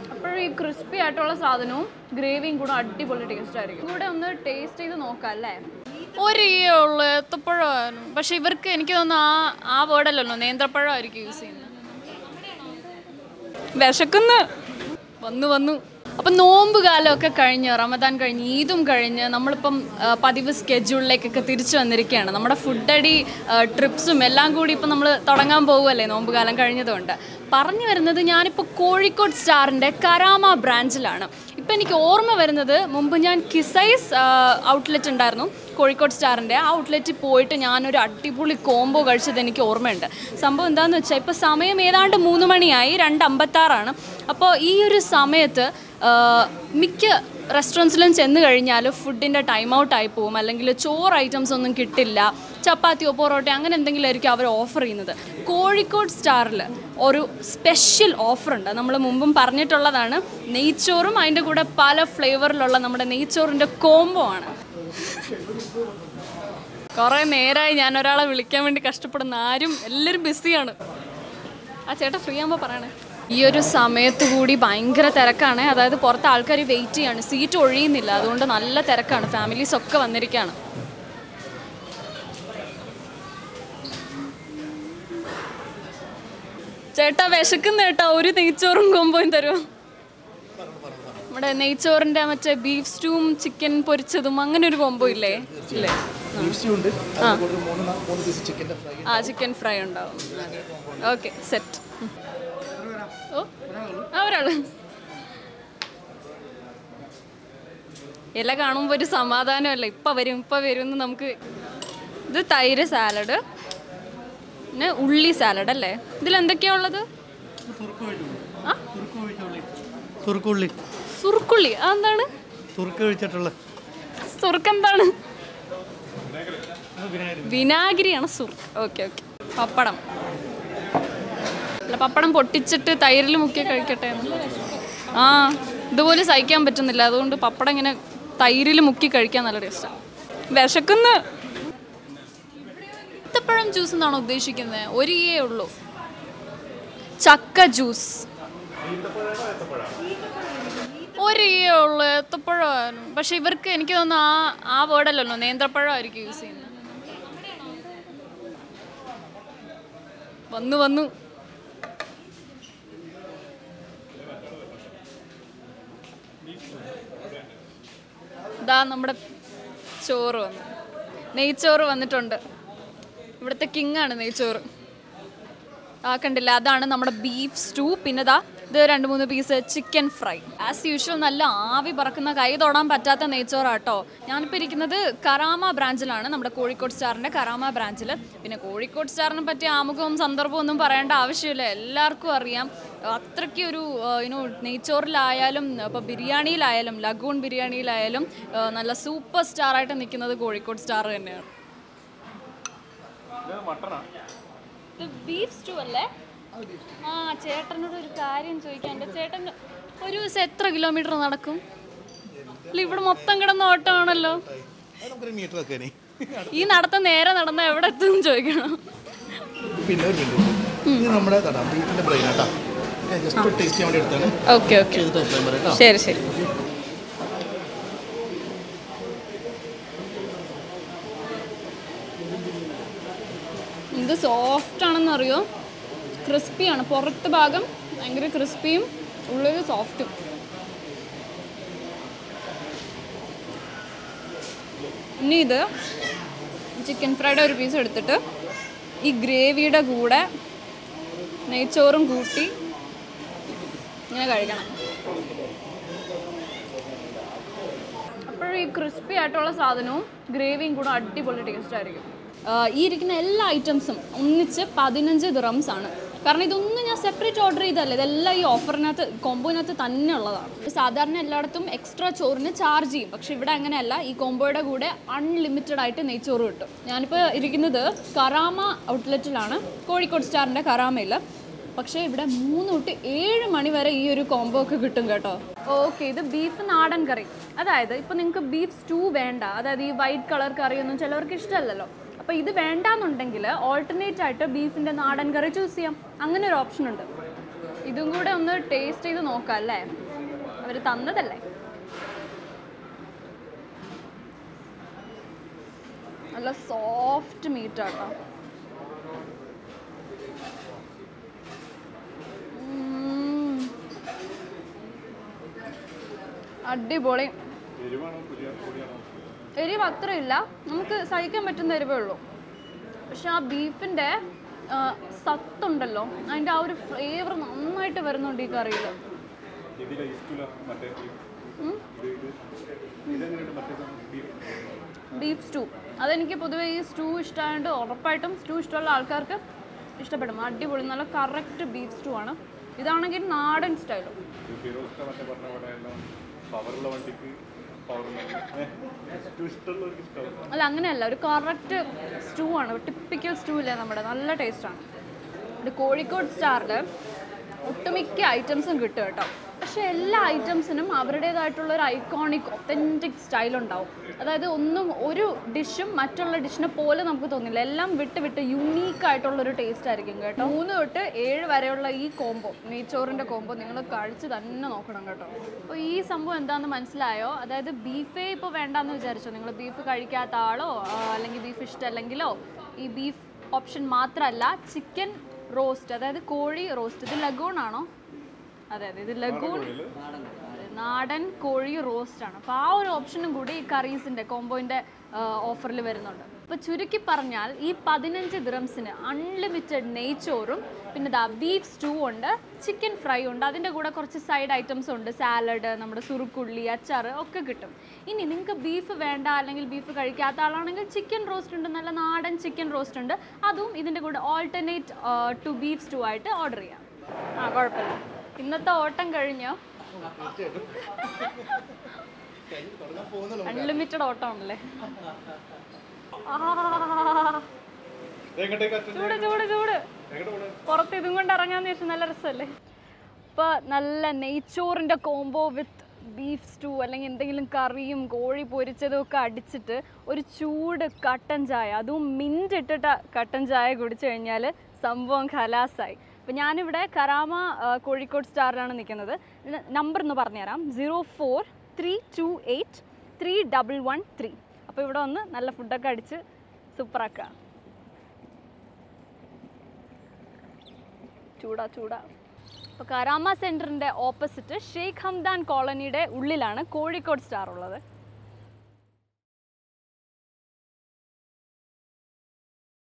അപ്പോഴും ഈ ക്രിസ്പി ആയിട്ടുള്ള സാധനവും ഗ്രേവിയും കൂടെ അടിപൊളി ടേസ്റ്റ് ആയിരിക്കും കൂടെ ഒന്ന് ടേസ്റ്റ് ചെയ്ത് നോക്കാം അല്ലേ ഒരു ഈ ഉള്ളു ഏത്തപ്പഴമാണ് പക്ഷെ ഇവർക്ക് എനിക്ക് തോന്നുന്നു ആ ആ വേർഡല്ലല്ലോ നേന്ത്രപ്പഴമായിരിക്കും യൂസ് ചെയ്യുന്നത് വിശക്കുന്ന് വന്നു വന്നു അപ്പം നോമ്പ് കാലമൊക്കെ കഴിഞ്ഞ് റമദാൻ കഴിഞ്ഞ് ഈദും കഴിഞ്ഞ് നമ്മളിപ്പം ആ, പതിവ് സ്കെഡ്യൂളിലേക്കൊക്കെ തിരിച്ചു വന്നിരിക്കുകയാണ് നമ്മുടെ ഫുഡ് അടി ട്രിപ്സും എല്ലാം കൂടി ഇപ്പം നമ്മൾ തുടങ്ങാൻ പോകുമല്ലേ നോമ്പ് കാലം കഴിഞ്ഞതുകൊണ്ട് പറഞ്ഞു വരുന്നത് ഞാനിപ്പോൾ കോഴിക്കോട് സ്റ്റാറിൻ്റെ കരാമ ബ്രാഞ്ചിലാണ് ഇപ്പം എനിക്ക് ഓർമ്മ വരുന്നത് മുമ്പ് ഞാൻ കിസൈസ് ഔട്ട്ലെറ്റ് ഉണ്ടായിരുന്നു കോഴിക്കോട് സ്റ്റാറിൻ്റെ ആ ഔട്ട്ലെറ്റിൽ പോയിട്ട് ഞാനൊരു അടിപൊളി കോംബോ കഴിച്ചത് എനിക്ക് ഓർമ്മയുണ്ട് സംഭവം എന്താണെന്ന് വെച്ചാൽ ഇപ്പോൾ സമയം ഏതാണ്ട് മൂന്ന് മണിയായി രണ്ട് അമ്പത്താറാണ് അപ്പോൾ ഈ ഒരു സമയത്ത് ആ, മിക്ക റെസ്റ്റോറൻറ്റ്സിലും ചെന്ന് കഴിഞ്ഞാൽ ഫുഡിൻ്റെ ടൈം ഔട്ട് ആയി പോകും അല്ലെങ്കിൽ ചോറ് ഐറ്റംസ് ഒന്നും കിട്ടില്ല ചപ്പാത്തിയോ പൊറോട്ടയോ അങ്ങനെ എന്തെങ്കിലും ആയിരിക്കും അവർ ഓഫർ ചെയ്യുന്നത് കോഴിക്കോട് സ്റ്റാറിൽ ഒരു സ്പെഷ്യൽ ഓഫറുണ്ട് നമ്മൾ മുമ്പും പറഞ്ഞിട്ടുള്ളതാണ് നെയ്ച്ചോറും അതിൻ്റെ കൂടെ പല ഫ്ലേവറിലുള്ള നമ്മുടെ നെയ്ച്ചോറിൻ്റെ കോംബോ ആണ് കുറേ നേരമായി ഞാൻ ഒരാളെ വിളിക്കാൻ വേണ്ടി കഷ്ടപ്പെടുന്ന ആരും എല്ലാവരും ബിസിയാണ് ആ ചേട്ടാ ഫ്രീ ആകുമ്പോൾ പറയണേ ഈ ഒരു സമയത്ത് കൂടി ഭയങ്കര തിരക്കാണ് അതായത് പുറത്ത് ആൾക്കാർ വെയിറ്റ് ചെയ്യാണ് സീറ്റ് ഒഴിയുന്നില്ല അതുകൊണ്ട് നല്ല തിരക്കാണ് ഫാമിലീസ് ഒക്കെ വന്നിരിക്കുകയാണ് ചേട്ടാ വിശക്കുന്ന ചേട്ടാ ഒരു നെയ്ച്ചോറും കൊമ്പോയും തരുമോ നമ്മുടെ നെയ്ച്ചോറിന്റെ മറ്റേ ബീഫ് സ്റ്റൂവും ചിക്കൻ പൊരിച്ചതും അങ്ങനെ ഒരു കോംബോ ഇല്ലേ ഇല്ലേ ബീഫ് സ്റ്റൂ ഉണ്ട് അതുപോലെ ഒരു മൂന്ന് നാ- മൂന്ന് പീസ് ചിക്കൻ്റെ ഫ്രൈ ആ ചിക്കൻ ഫ്രൈ ഉണ്ടാവും ഓക്കെ സെറ്റ് ഓ ആ ഒരാള് ഇല കാണുമ്പോൾ ഒരു സമാധാനമല്ല ഇപ്പം വരും ഇപ്പം വരും എന്ന് നമുക്ക് ഇത് തൈര് സാലഡ് പിന്നെ ഉള്ളി സാലഡ് അല്ലേ ഇതിൽ എന്തൊക്കെയാ ഉള്ളത് ആ സുറുക്കുള്ളി സുറുക്കുള്ളി അതെന്താണ് സുറുക്ക് ഒഴിച്ചിട്ടുള്ള സുറുക്ക് എന്താണ് വിനാഗിരിയാണ് സുർക്ക് ഓക്കെ ഓക്കെ പപ്പടം അല്ല പപ്പടം പൊട്ടിച്ചിട്ട് തൈരിൽ മുക്കി കഴിക്കട്ടെ എന്ന്. ആ ഇതുപോലെ സഹിക്കാൻ പറ്റുന്നില്ല അതുകൊണ്ട് പപ്പടം ഇങ്ങനെ തൈരിൽ മുക്കി കഴിക്കാൻ നല്ല ടേസ്റ്റാണ് വിശക്കുന്ന് ഈത്തപ്പഴം ജ്യൂസ് എന്നാണോ ഉദ്ദേശിക്കുന്നത് ഒരു ഈയേ ഉള്ളൂ ചക്ക ജ്യൂസ് ഒരു ഈയേ ഉള്ളൂ ഏത്തപ്പഴമാണ് പക്ഷെ ഇവർക്ക് എനിക്ക് തോന്നുന്നു ആ ആ വേർഡല്ലല്ലോ നേന്ത്രപ്പഴമായിരിക്കും യൂസ് ചെയ്യുന്നത് വന്നു വന്നു ഇതാ നമ്മുടെ ചോറ് വന്നു നെയ്ച്ചോറ് വന്നിട്ടുണ്ട് ഇവിടുത്തെ കിങ് ആണ് നെയ്ച്ചോറ് ആ കണ്ടില്ല അതാണ് നമ്മുടെ ബീഫ് സ്റ്റൂ പിന്നെ ദാ ഇത് രണ്ട് മൂന്ന് piece chicken fry as usual നല്ല ആവി പറക്കുന്ന കൈ തൊടാൻ പറ്റാത്ത നെയ്ച്ചോറാട്ടോ ഞാനിപ്പോൾ ഇരിക്കുന്നത് കറാമ ബ്രാഞ്ചിലാണ് നമ്മുടെ കോഴിക്കോട് സ്റ്റാറിൻ്റെ കറാമ ബ്രാഞ്ചിൽ പിന്നെ കോഴിക്കോട് സ്റ്റാറിനെ പറ്റിയ ആമുഖവും സന്ദർഭവും ഒന്നും പറയേണ്ട ആവശ്യമില്ല എല്ലാവർക്കും അറിയാം അത്രയ്ക്ക് ഒരു യുനോ നെയ്ച്ചോറിലായാലും ഇപ്പോൾ ബിരിയാണിയിലായാലും ലഗൂൺ ബിരിയാണിയിലായാലും ആ, നല്ല സൂപ്പർ സ്റ്റാറായിട്ട് നിൽക്കുന്നത് കോഴിക്കോട് സ്റ്റാർ തന്നെയാണ് ഇത് ബീഫ് സ്റ്റൂ അല്ലേ ആ ചേട്ടനോട് ഒരു കാര്യം ചോദിക്കാൻ എൻ്റെ ചേട്ടൻ ഒരു ദിവസം എത്ര കിലോമീറ്റർ നടക്കും അല്ല ഇവിടെ മൊത്തം കിടന്ന ഓട്ടമാണല്ലോ അത് നമുക്കൊരു മീറ്റർ വെക്കാനേ ഈ നടത്തം നേരെ നടന്ന എവിടെ എത്തും ചോദിക്കണം പിന്നെ ഒരു മിനിറ്റ് ഇത് നമ്മുടെ തടാ ബീഫിൻ്റെ ബ്രെയിൻ കേട്ടോ ഞാൻ ജസ്റ്റ് ടേസ്റ്റ് ചെയ്യാൻ വേണ്ടി എടുത്താണ് ഓക്കെ ഓക്കെ ചെയ്തിട്ട് അഭിപ്രായം പറയാം കേട്ടോ ശരി ശരി ഇത് സോഫ്റ്റ് ആണെന്ന് അറിയോ ക്രിസ്പിയാണ് പുറത്ത് ഭാഗം ഭയങ്കര ക്രിസ്പിയും ഉള്ളിൽ സോഫ്റ്റും ഇനി ഇത് ചിക്കൻ ഫ്രൈഡ് ഒരു പീസ് എടുത്തിട്ട് ഈ ഗ്രേവിയുടെ കൂടെ നെയ്ച്ചോറും കൂട്ടി ഇങ്ങനെ കഴിക്കണം അപ്പോഴും ഈ ക്രിസ്പി ആയിട്ടുള്ള സാധനവും ഗ്രേവിയും കൂടെ അടിപൊളി ടേസ്റ്റ് ആയിരിക്കും ആഹ് ഈ ഇരിക്കുന്ന എല്ലാ ഐറ്റംസും ഒന്നിച്ച് പതിനഞ്ച് ദിറംസ് ആണ് കാരണം ഇതൊന്നും ഞാൻ സെപ്പറേറ്റ് ഓർഡർ ചെയ്തതല്ല ഇതെല്ലാം ഈ ഓഫറിനകത്ത് കോമ്പോയിനകത്ത് തന്നെ ഉള്ളതാണ് സാധാരണ എല്ലായിടത്തും എക്സ്ട്രാ ചോറിന് ചാർജ് ചെയ്യും പക്ഷെ ഇവിടെ അങ്ങനെയല്ല ഈ കോമ്പോയുടെ കൂടെ അൺലിമിറ്റഡ് ആയിട്ട് നെയ്ച്ചോറ് കിട്ടും ഞാനിപ്പോൾ ഇരിക്കുന്നത് കറാമ ഔട്ട്ലെറ്റിലാണ് കോഴിക്കോട് സ്റ്റാറിൻ്റെ കറാമയിൽ പക്ഷേ ഇവിടെ മൂന്ന് തൊട്ട് ഏഴ് മണി വരെ ഈ ഒരു കോംബോ ഒക്കെ കിട്ടും കേട്ടോ ഓക്കെ ഇത് ബീഫ് നാടൻ കറി അതായത് ഇപ്പം നിങ്ങൾക്ക് ബീഫ് സ്റ്റൂ വേണ്ട അതായത് ഈ വൈറ്റ് കളർ കറിയൊന്നും ചിലവർക്ക് ഇഷ്ടമല്ലല്ലോ അപ്പോൾ ഇത് വേണ്ടാന്നുണ്ടെങ്കിൽ ഓൾട്ടർനേറ്റ് ആയിട്ട് ബീഫിൻ്റെ നാടൻ കറി ചൂസ് ചെയ്യാം അങ്ങനെ ഒരു ഓപ്ഷൻ ഉണ്ട് ഇതും കൂടെ ഒന്ന് ടേസ്റ്റ് ചെയ്ത് നോക്കാം അല്ലേ അവർ തന്നതല്ലേ നല്ല സോഫ്റ്റ് മീറ്റ് ആട്ടോ ഉം. അടിപൊളി എരിവ് അത്രയില്ല നമുക്ക് സഹിക്കാൻ പറ്റുന്ന എരിവേ ഉള്ളൂ പക്ഷെ ആ ബീഫിൻ്റെ സത്തുണ്ടല്ലോ അതിൻ്റെ ആ ഒരു ഫ്ലേവർ നന്നായിട്ട് വരുന്നുണ്ട് ഈ കറിയിൽ ഇതിലെ ഇഷ്ടമില്ല മറ്റേ ഉം. ഇത് ഇത് ഇതെങ്ങനെയുണ്ട് മറ്റേ ബീഫ് ബീഫ് സ്റ്റൂ അതെനിക്ക് പൊതുവേ ഈ സ്റ്റൂ ഇഷ്ടമായതുകൊണ്ട് ഉറപ്പായിട്ടും സ്റ്റൂ ഇഷ്ടമുള്ള ആൾക്കാർക്ക് ഇഷ്ടപ്പെടും അടിപൊളി നല്ല കറക്റ്റ് ബീഫ് സ്റ്റൂ ആണ് ഇതാണെങ്കിൽ നാടൻ സ്റ്റൈലും ഫിറോസ്ക മറ്റേ പറഞ്ഞ പോലെ എല്ലാം പവറുള്ള വണ്ടിക്ക് പവറുള്ള ഇഷ്ടമുള്ളവർക്ക് ഇഷ്ടമാവും അല്ല അങ്ങനെയല്ല ഒരു കറക്റ്റ് സ്റ്റൂ ആണ് ടിപ്പിക്കൽ സ്റ്റൂ ഇല്ലേ നമ്മുടെ നല്ല ടേസ്റ്റാണ് ഇത് കോഴിക്കോട് സ്റ്റാറിൽ ഒട്ടുമിക്ക ഐറ്റംസും കിട്ടും കേട്ടോ പക്ഷെ എല്ലാ ഐറ്റംസിനും അവരുടേതായിട്ടുള്ള ഒരു ഐക്കോണിക് ഒത്തൻറ്റിക് സ്റ്റൈൽ ഉണ്ടാവും അതായത് ഒന്നും ഒരു ഡിഷും മറ്റുള്ള ഡിഷിനെ പോലെ നമുക്ക് തോന്നില്ല എല്ലാം വിട്ട് വിട്ട് യുണീക്ക് ആയിട്ടുള്ള ഒരു ടേസ്റ്റ് ആയിരിക്കും കേട്ടോ മൂന്ന് തൊട്ട് ഏഴ് വരെയുള്ള ഈ കോംബോ നെയ്ച്ചോറിൻ്റെ കോംബോ നിങ്ങൾ കഴിച്ച് തന്നെ നോക്കണം കേട്ടോ അപ്പോൾ ഈ സംഭവം എന്താണെന്ന് മനസ്സിലായോ അതായത് ബീഫേ ഇപ്പോൾ വേണ്ടാന്ന് വിചാരിച്ചോ നിങ്ങൾ ബീഫ് കഴിക്കാത്ത ആളോ ആ, അല്ലെങ്കിൽ ബീഫ് ഇഷ്ടമല്ലെങ്കിലോ ഈ ബീഫ് ഓപ്ഷൻ മാത്രമല്ല ചിക്കൻ റോസ്റ്റ് അതായത് കോഴി റോസ്റ്റ് ഇത് ലഗൂൺ ആണോ അതെ അതെ ഇത് ലഗൂൺ അതെ, നാടൻ കോഴി റോസ്റ്റ് ആണ് അപ്പോൾ ആ ഒരു ഓപ്ഷനും കൂടി ഈ കറീസിൻ്റെ കോംബോയിൻ്റെ ഓഫറിൽ വരുന്നുണ്ട് അപ്പോൾ ചുരുക്കി പറഞ്ഞാൽ ഈ പതിനഞ്ച് ദ്രംസിന് അൺലിമിറ്റഡ് നെയ്ച്ചോറും പിന്നെ ദാ ബീഫ് സ്റ്റൂ ഉണ്ട് ചിക്കൻ ഫ്രൈ ഉണ്ട് അതിൻ്റെ കൂടെ കുറച്ച് സൈഡ് ഐറ്റംസ് ഉണ്ട് സാലഡ് നമ്മുടെ സുറുക്കുള്ളി അച്ചാർ ഒക്കെ കിട്ടും ഇനി നിങ്ങൾക്ക് ബീഫ് വേണ്ട അല്ലെങ്കിൽ ബീഫ് കഴിക്കാത്ത ആളാണെങ്കിൽ ചിക്കൻ റോസ്റ്റ് ഉണ്ട് നല്ല നാടൻ ചിക്കൻ റോസ്റ്റ് ഉണ്ട് അതും ഇതിൻ്റെ കൂടെ ഓൾട്ടർനേറ്റ് ടു ബീഫ് സ്റ്റൂ ആയിട്ട് ഓർഡർ ചെയ്യാം ആ കുഴപ്പമില്ല ഇന്നത്തെ ഓട്ടം കഴിഞ്ഞോ തീർച്ചയായിട്ടും കഴിഞ്ഞ് തുടങ്ങാൻ പോകുന്നല്ലോ അൺലിമിറ്റഡ് ഓട്ടം ആണല്ലേ ആ, എങ്ങോട്ടേക്ക് ചൂട് ചൂട് ചൂട് എങ്ങോട്ട് പോണേ പുറത്ത് ഇതും കൊണ്ട് ഇറങ്ങാന്ന് വെച്ചാൽ നല്ല രസമല്ലേ ഇപ്പൊ നല്ല നെയ്ച്ചോറിന്റെ കോംബോ വിത്ത് ബീഫ് സ്റ്റൂ അല്ലെങ്കിൽ എന്തെങ്കിലും കറിയും കോഴി പൊരിച്ചതും ഒക്കെ അടിച്ചിട്ട് ഒരു ചൂട് കട്ടൻ ചായ അതും മിൻറ്റ് ഇട്ടിട്ട് കട്ടൻ ചായ കുടിച്ചു കഴിഞ്ഞാൽ സംഭവം ഖലാസായി അപ്പം ഞാനിവിടെ കരാമ ആ, കോഴിക്കോട് സ്റ്റാറിലാണ് നിൽക്കുന്നത് നമ്പർ ഒന്ന് പറഞ്ഞുതരാം zero four three two eight three double one three അപ്പോൾ ഇവിടെ വന്ന് നല്ല ഫുഡൊക്കെ അടിച്ച് സൂപ്പറാക്കുക ചൂടാ ചൂടാ അപ്പോൾ കരാമ സെൻറ്ററിൻ്റെ ഓപ്പോസിറ്റ് ഷെയ്ഖ് ഹംദാൻ കോളനിയുടെ ഉള്ളിലാണ് കോഴിക്കോട് സ്റ്റാർ ഉള്ളത്